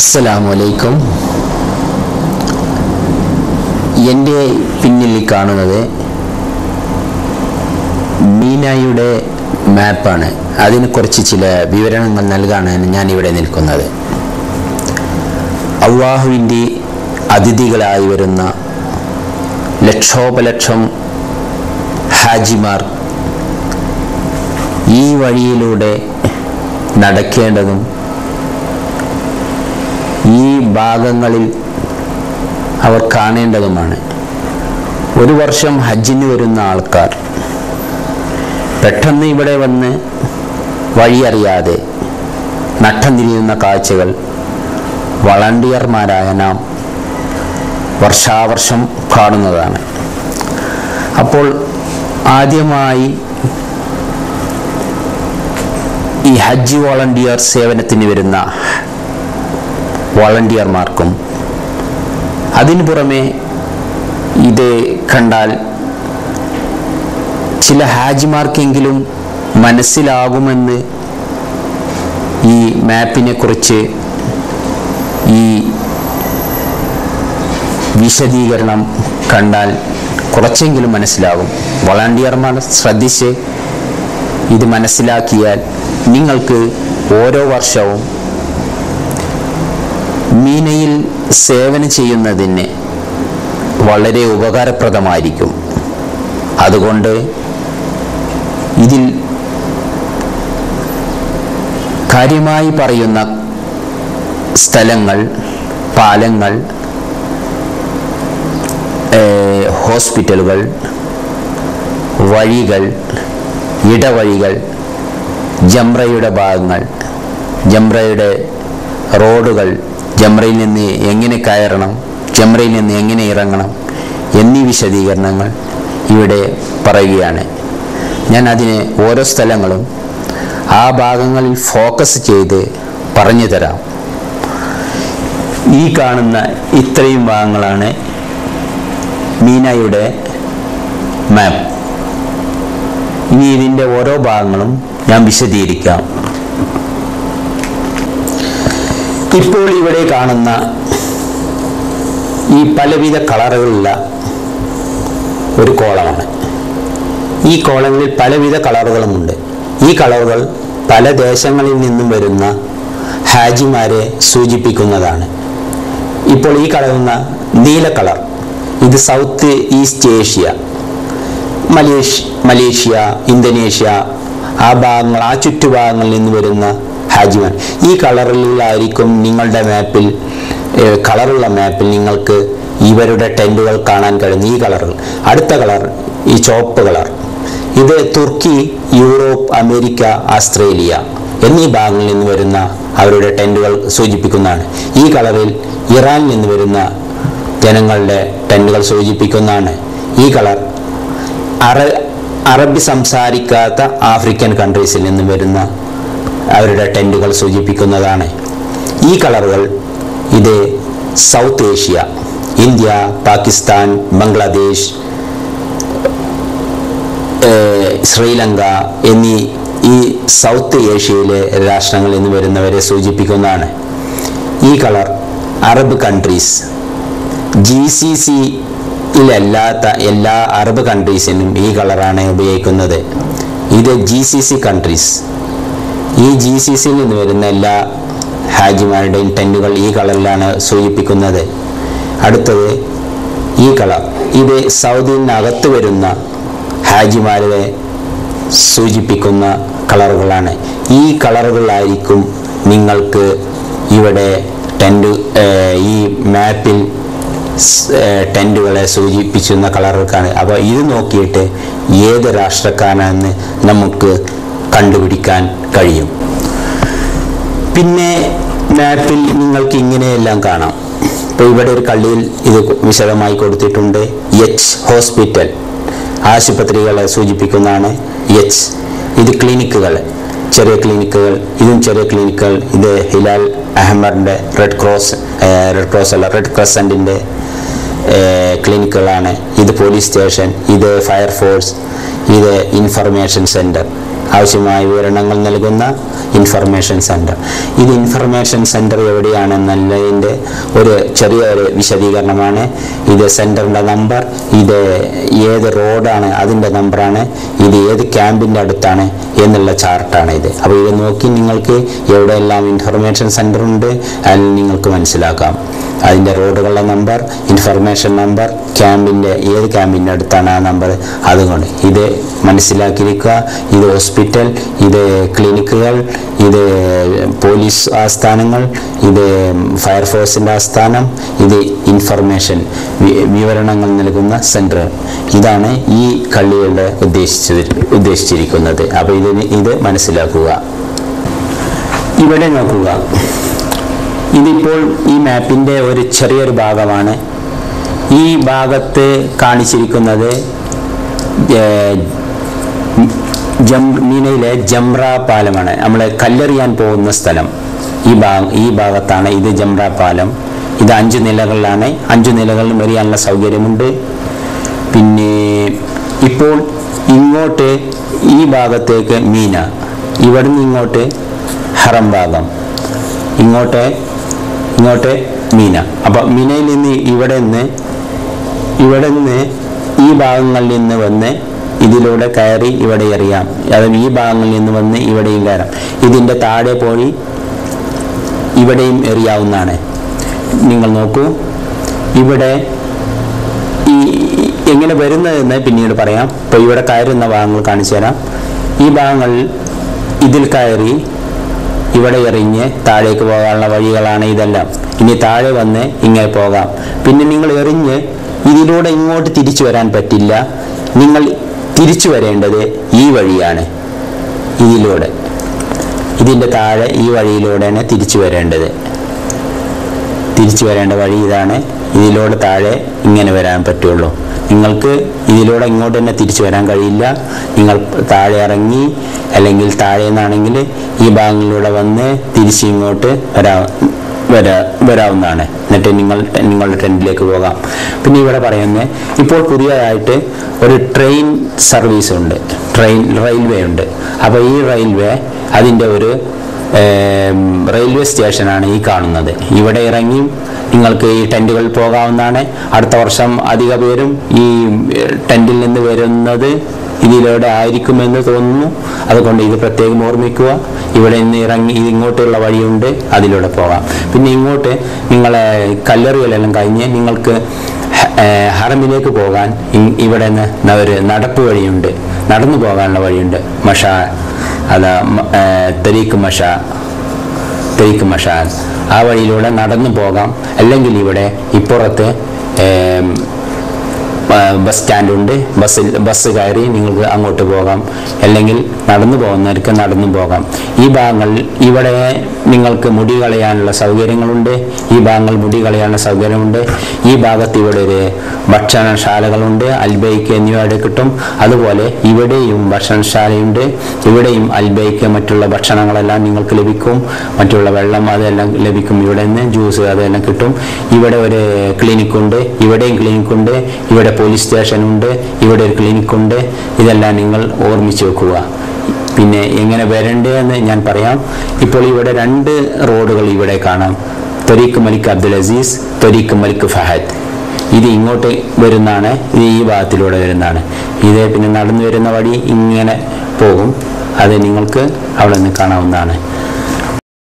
അസ്സലാമലൈക്കും എൻ്റെ പിന്നിൽ കാണുന്നത് മീനായുടെ മാപ്പാണ് അതിന് കുറച്ച് ചില വിവരണങ്ങൾ നൽകാനാണ് ഞാൻ ഇവിടെ നിൽക്കുന്നത് അള്ളാഹുവിൻ്റെ അതിഥികളായി വരുന്ന ലക്ഷോപലക്ഷം ഹാജിമാർ ഈ വഴിയിലൂടെ നടക്കേണ്ടതും ഈ ഭാഗങ്ങളിൽ അവർ കാണേണ്ടതുമാണ് ഒരു വർഷം ഹജ്ജിന് വരുന്ന ആൾക്കാർ പെട്ടെന്ന് ഇവിടെ വന്ന് വഴിയറിയാതെ നട്ടം തിരിയുന്ന കാഴ്ചകൾ വളണ്ടിയർമാരായ നാം വർഷാവർഷം കാണുന്നതാണ് അപ്പോൾ ആദ്യമായി ഈ ഹജ്ജ് വോളണ്ടിയർ സേവനത്തിന് വരുന്ന വോളണ്ടിയർമാർക്കും അതിനു പുറമെ ഇത് കണ്ടാൽ ചില ഹാജിമാർക്കെങ്കിലും മനസ്സിലാകുമെന്ന് ഈ മാപ്പിനെ കുറിച്ച് ഈ വിശദീകരണം കണ്ടാൽ കുറച്ചെങ്കിലും മനസ്സിലാകും വോളണ്ടിയർമാർ ശ്രദ്ധിച്ച് ഇത് മനസ്സിലാക്കിയാൽ നിങ്ങൾക്ക് ഓരോ വർഷവും മീനയിൽ സേവനം ചെയ്യുന്നതിന് വളരെ ഉപകാരപ്രദമായിരിക്കും അതുകൊണ്ട് ഇതിൽ കാര്യമായി പറയുന്ന സ്ഥലങ്ങൾ പാലങ്ങൾ ഏഹ്, ഹോസ്പിറ്റലുകൾ വഴികൾ ഇടവഴികൾ ജംറയുടെ ഭാഗങ്ങൾ ജംറയുടെ റോഡുകൾ ജംറയിൽ നിന്ന് എങ്ങനെ കയറണം ജംറയിൽ നിന്ന് എങ്ങനെ ഇറങ്ങണം എന്നീ വിശദീകരണങ്ങൾ ഇവിടെ പറയുകയാണ് ഞാൻ അതിന് ഓരോ സ്ഥലങ്ങളും ആ ഭാഗങ്ങളിൽ ഫോക്കസ് ചെയ്ത് പറഞ്ഞു തരാം ഈ കാണുന്ന ഇത്രയും ഭാഗങ്ങളാണ് മീനയുടെ മാപ്പ് ഇനി ഇതിൻ്റെ ഓരോ ഭാഗങ്ങളും ഞാൻ വിശദീകരിക്കാം ഇപ്പോൾ ഇവിടെ കാണുന്ന ഈ പലവിധ കളറുകളുള്ള ഒരു കോളമാണ് ഈ കോളങ്ങളിൽ പലവിധ കളറുകളുമുണ്ട് ഈ കളറുകൾ പല ദേശങ്ങളിൽ നിന്നും വരുന്ന ഹാജിമാരെ സൂചിപ്പിക്കുന്നതാണ് ഇപ്പോൾ ഈ കളറുന്ന നീല കളർ ഇത് south east Asia Malaysia Malaysia Indonesia ആ ഭാഗങ്ങൾ ആ ചുറ്റുഭാഗങ്ങളിൽ നിന്ന് വരുന്ന ഹാജിമാർ ഈ കളറിലായിരിക്കും നിങ്ങളുടെ മാപ്പിൽ ഏഹ്, കളറുള്ള മാപ്പിൽ നിങ്ങൾക്ക് ഇവരുടെ ടെൻറ്റുകൾ കാണാൻ കഴിയുന്ന ഈ കളറുകൾ അടുത്ത കളർ ഈ ചുവപ്പ് കളർ ഇത് തുർക്കി യൂറോപ്പ് അമേരിക്ക ആസ്ട്രേലിയ എന്നീ ഭാഗങ്ങളിൽ നിന്ന് വരുന്ന അവരുടെ ടെൻറ്റുകൾ സൂചിപ്പിക്കുന്നതാണ് ഈ കളറിൽ ഇറാനിൽ നിന്ന് വരുന്ന ജനങ്ങളുടെ ടെൻറ്റുകൾ സൂചിപ്പിക്കുന്നതാണ് ഈ കളർ അറ അറബി സംസാരിക്കാത്ത ആഫ്രിക്കൻ കൺട്രീസിൽ നിന്ന് വരുന്ന അവരുടെ ടെൻറ്റുകൾ സൂചിപ്പിക്കുന്നതാണ് ഈ കളറുകൾ ഇത് south Asia India Pakistan Bangladesh ഏഹ്, ശ്രീലങ്ക എന്നീ ഈ സൗത്ത് ഏഷ്യയിലെ രാഷ്ട്രങ്ങളിൽ നിന്ന് വരുന്നവരെ സൂചിപ്പിക്കുന്നതാണ് ഈ colour Arab countries G C സിയിലല്ലാത്ത എല്ലാ അറബ് കൺട്രീസിനും ഈ കളറാണ് ഉപയോഗിക്കുന്നത് ഇത് ജി സി സി കൺട്രീസ് ഈ ജി സി സിയിൽ നിന്ന് വരുന്ന എല്ലാ ഹാജിമാരുടെയും ടെൻറ്റുകൾ ഈ കളറിലാണ് സൂചിപ്പിക്കുന്നത് അടുത്തത് ഈ കളർ ഇത് സൗദിനകത്ത് വരുന്ന ഹാജിമാരെ സൂചിപ്പിക്കുന്ന കളറുകളാണ് ഈ കളറുകളായിരിക്കും നിങ്ങൾക്ക് ഇവിടെ ടെൻറ്റ് ഈ മാപ്പിൽ സ്- ഏഹ് ടെൻറ്റുകളെ സൂചിപ്പിക്കുന്ന കളറുകൾക്കാണ് അപ്പോൾ ഇത് നോക്കിയിട്ട് ഏത് രാഷ്ട്രക്കാരാണെന്ന് നമുക്ക് കണ്ടുപിടിക്കാൻ കഴിയും പിന്നെ മാപ്പിൽ നിങ്ങൾക്ക് ഇങ്ങനെയെല്ലാം കാണാം ഇപ്പോൾ ഇവിടെ ഒരു കള്ളിയിൽ ഇത് വിശദമായി കൊടുത്തിട്ടുണ്ട് എച്ച് ഹോസ്പിറ്റൽ ആശുപത്രികളെ സൂചിപ്പിക്കുന്നതാണ് എച്ച് ഇത് ക്ലിനിക്കുകൾ ചെറിയ ക്ലിനിക്കുകൾ ഇതും ചെറിയ ക്ലിനിക്കുകൾ ഇത് ഹിലാൽ അഹമ്മദിൻ്റെ റെഡ് ക്രോസ് ഏഹ് റെഡ് ക്രോസ് അല്ല റെഡ് ക്രസൻറ്റിൻ്റെ ക്ലിനിക്കുകളാണ് ഇത് പോലീസ് സ്റ്റേഷൻ ഇത് ഫയർഫോഴ്സ് ഇത് ഇൻഫർമേഷൻ സെൻറ്റർ ആവശ്യമായ വിവരണങ്ങൾ നൽകുന്ന ഇൻഫർമേഷൻ സെൻറ്റർ ഇത് ഇൻഫർമേഷൻ സെൻറ്റർ എവിടെയാണെന്നുള്ളതിൻ്റെ ഒരു ചെറിയ ഒരു വിശദീകരണമാണ് ഇത് സെൻറ്ററിൻ്റെ നമ്പർ ഇത് ഏത് റോഡാണ് അതിൻ്റെ നമ്പറാണ് ഇത് ഏത് ക്യാമ്പിൻ്റെ അടുത്താണ് എന്നുള്ള ചാർട്ടാണ് ഇത് അപ്പോൾ ഇത് നോക്കി നിങ്ങൾക്ക് എവിടെയെല്ലാം ഇൻഫർമേഷൻ സെൻറ്റർ ഉണ്ട് അതിൽ നിങ്ങൾക്ക് മനസ്സിലാക്കാം അതിൻ്റെ റോഡുകളുടെ നമ്പർ ഇൻഫർമേഷൻ നമ്പർ ക്യാമ്പിൻ്റെ ഏത് ക്യാമ്പിൻ്റെ അടുത്താണ് ആ നമ്പർ അതുകൊണ്ട് ഇത് മനസ്സിലാക്കിയിരിക്കുക ഇത് ഹോസ്പിറ്റൽ ഇത് ക്ലിനിക്കുകൾ ഇത് പോലീസ് ആസ്ഥാനങ്ങൾ ഇത് ഫയർഫോഴ്സിൻ്റെ ആസ്ഥാനം ഇത് ഇൻഫർമേഷൻ വി- വിവരണങ്ങൾ നൽകുന്ന സെൻറ്റർ ഇതാണ് ഈ കള്ളികളുടെ ഉദ്ദേശിച്ചത് ഉദ്ദേശിച്ചിരിക്കുന്നത് അപ്പോൾ ഇതിന് ഇത് മനസ്സിലാക്കുക ഇവിടെ നോക്കുക ഇതിപ്പോൾ ഈ മാപ്പിൻ്റെ ഒരു ചെറിയൊരു ഭാഗമാണ് ഈ ഭാഗത്ത് കാണിച്ചിരിക്കുന്നത് ഏർ, ജം മീനയിലെ ജംറ പാലമാണ് നമ്മൾ കല്ലെറിയാൻ പോകുന്ന സ്ഥലം ഈ ഭാഗം ഈ ഭാഗത്താണ് ഇത് ജംറ പാലം ഇത് അഞ്ച് നിലകളിലാണ് അഞ്ച് നിലകളിലും എറിയാനുള്ള സൗകര്യമുണ്ട് പിന്നെ ഇപ്പോൾ ഇങ്ങോട്ട് ഈ ഭാഗത്തേക്ക് മീന ഇവിടുന്ന് ഇങ്ങോട്ട് ഹറം ഭാഗം ഇങ്ങോട്ട് ഇങ്ങോട്ട് മീന അപ്പം മീനയിൽ നിന്ന് ഇവിടെ നിന്ന് ഇവിടെ നിന്ന് ഈ ഭാഗങ്ങളിൽ നിന്ന് വന്ന് ഇതിലൂടെ കയറി ഇവിടെ എറിയാം അത് ഈ ഭാഗങ്ങളിൽ നിന്ന് വന്ന് ഇവിടെയും കയറാം ഇതിൻ്റെ താഴെ പോയി ഇവിടെയും എറിയാവുന്നതാണ് നിങ്ങൾ നോക്കൂ ഇവിടെ ഈ ഈ- എങ്ങനെ വരുന്നതെന്ന് പിന്നീട് പറയാം ഇപ്പോൾ ഇവിടെ കയറുന്ന ഭാഗങ്ങൾ കാണിച്ചു തരാം ഈ ഭാഗങ്ങളിൽ ഇതിൽ കയറി ഇവിടെ എറിഞ്ഞ് താഴേക്ക് പോകാനുള്ള വഴികളാണ് ഇതെല്ലാം ഇനി താഴെ വന്ന് ഇങ്ങനെ പോകാം പിന്നെ നിങ്ങൾ എറിഞ്ഞ് ഇതിലൂടെ ഇങ്ങോട്ട് തിരിച്ചു വരാൻ പറ്റില്ല നിങ്ങൾ തിരിച്ചു വരേണ്ടത് ഈ വഴിയാണ് ഇതിലൂടെ ഇതിൻ്റെ താഴെ ഈ വഴിയിലൂടെയാണ് തിരിച്ചു വരേണ്ടത് തിരിച്ചു വരേണ്ട വഴി ഇതാണ് ഇതിലൂടെ താഴെ ഇങ്ങനെ വരാൻ പറ്റുള്ളൂ നിങ്ങൾക്ക് ഇതിലൂടെ ഇങ്ങോട്ട് തന്നെ തിരിച്ചു വരാൻ കഴിയില്ല നിങ്ങൾ താഴെ ഇറങ്ങി അല്ലെങ്കിൽ താഴെ നിന്നാണെങ്കിൽ ഈ ഭാഗങ്ങളിലൂടെ വന്ന് തിരിച്ച് ഇങ്ങോട്ട് വരാ വരാ വരാവുന്നതാണ് എന്നിട്ട് നിങ്ങൾ നിങ്ങളുടെ ടെൻറ്റിലേക്ക് പോകാം പിന്നെ ഇവിടെ പറയുന്നത് ഇപ്പോൾ പുതിയതായിട്ട് ഒരു ട്രെയിൻ സർവീസ് ഉണ്ട് ട്രെയിൻ റെയിൽവേ ഉണ്ട് അപ്പോൾ ഈ റെയിൽവേ അതിൻ്റെ ഒരു ഏം, റെയിൽവേ സ്റ്റേഷനാണ് ഈ കാണുന്നത് ഇവിടെ ഇറങ്ങി നിങ്ങൾക്ക് ഈ ടെൻറ്റുകളിൽ പോകാവുന്നതാണ് അടുത്ത വർഷം അധിക പേരും ഈ ഏഹ്, ടെൻറ്റിൽ നിന്ന് വരുന്നത് ഇതിലൂടെ ആയിരിക്കുമെന്ന് തോന്നുന്നു അതുകൊണ്ട് ഇത് പ്രത്യേകം ഓർമ്മിക്കുക ഇവിടെ നിന്ന് ഇറങ്ങി ഇത് ഇങ്ങോട്ടുള്ള വഴിയുണ്ട് അതിലൂടെ പോകാം പിന്നെ ഇങ്ങോട്ട് നിങ്ങളെ കല്ലറികളെല്ലാം കഴിഞ്ഞ് നിങ്ങൾക്ക് ഹ- ഏഹ്, ഹറമിലേക്ക് പോകാൻ ഇ- ഇവിടെ നിന്ന് ഒരു നടപ്പ് വഴിയുണ്ട് നടന്നു പോകാനുള്ള വഴിയുണ്ട് മഷ അതാ മ- ഏഹ്, തരീഖ് മഷ തരീഖ് മഷാൻ ആ വഴിയിലൂടെ നടന്നു പോകാം അല്ലെങ്കിൽ ഇവിടെ ഇപ്പുറത്ത് ഏം, ആ, ബസ് സ്റ്റാൻഡുണ്ട് ബസ്സിൽ ബസ് കയറി നിങ്ങൾക്ക് അങ്ങോട്ട് പോകാം അല്ലെങ്കിൽ നടന്നു പോകുന്നവർക്ക് നടന്നു പോകാം ഈ ഭാഗങ്ങളിൽ ഇവിടെ നിങ്ങൾക്ക് മുടി കളയാനുള്ള സൗകര്യങ്ങളുണ്ട് ഈ ഭാഗങ്ങൾ മുടി കളയാനുള്ള സൗകര്യമുണ്ട് ഈ ഭാഗത്ത് ഇവിടെ ഒരു ഭക്ഷണശാലകളുണ്ട് അൽബൈക്ക് എന്നിവ അവിടെ കിട്ടും അതുപോലെ ഇവിടെയും ഭക്ഷണശാലയുണ്ട് ഇവിടെയും അൽബൈക്ക് മറ്റുള്ള ഭക്ഷണങ്ങളെല്ലാം നിങ്ങൾക്ക് ലഭിക്കും മറ്റുള്ള വെള്ളം അതെല്ലാം ലഭിക്കും ഇവിടെ നിന്ന് ജ്യൂസ് അതെല്ലാം കിട്ടും ഇവിടെ ഒരു ക്ലിനിക് ഉണ്ട് ഇവിടെയും ക്ലിനിക് ഉണ്ട് ഇവിടെ പോലീസ് സ്റ്റേഷൻ ഉണ്ട് ഇവിടെ ഒരു ക്ലിനിക് ഉണ്ട് ഇതെല്ലാം നിങ്ങൾ ഓർമ്മിച്ച് വെക്കുക പിന്നെ എങ്ങനെ വരണ്ടേ എന്ന് ഞാൻ പറയാം ഇപ്പോൾ ഇവിടെ രണ്ട് റോഡുകൾ ഇവിടെ കാണാം ത്വരീഖ് മലിക് അബ്ദുൽ അസീസ് ത്വരീഖ് മലിക് ഫഹദ് ഇത് ഇങ്ങോട്ട് വരുന്നതാണ് ഇത് ഈ ഭാഗത്തിലൂടെ വരുന്നതാണ് ഇത് പിന്നെ നടന്നു വരുന്ന വഴി ഇങ്ങനെ പോകും അത് നിങ്ങൾക്ക് അവിടെ നിന്ന് കാണാവുന്നതാണ്